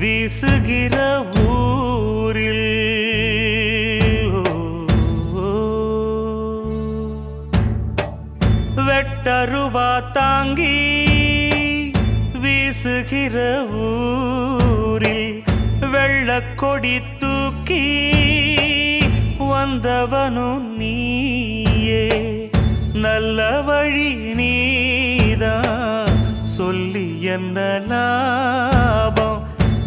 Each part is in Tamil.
வீசுகிற ஊரில் ஓ, வெட்டருவா தாங்கி வீசுகிற ஊரில் வெள்ளக்கொடி தூக்கி வந்தவனும் நீயே நல்ல வழி நீதான் சொல்லி என்ன லாபம்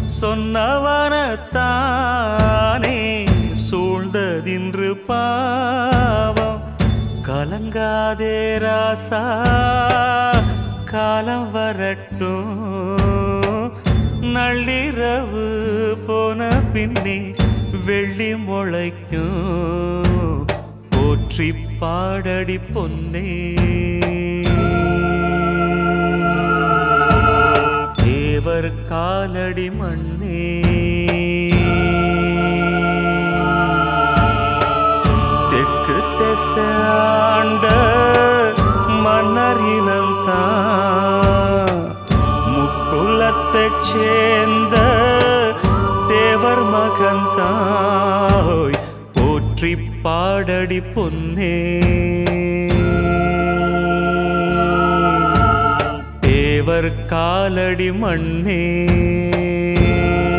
சொன்னவனத்தானே சூழ்ந்ததின்று பாவம் கலங்காதே ராசா காலம் வரட்டும் நள்ளிரவு போன பின்னே வெள்ளி முளைக்கும் போற்றி பாடடி பொன்னே தேவர் காலடி மண்ணே தெற்கு திசாண்ட மன்னரினந்தான் முக்குலத்தைச் சேர்ந்த தேவர் மகன்தாய் போற்றி பாடடி பொன்னே தேவர் காலடி மண்ணே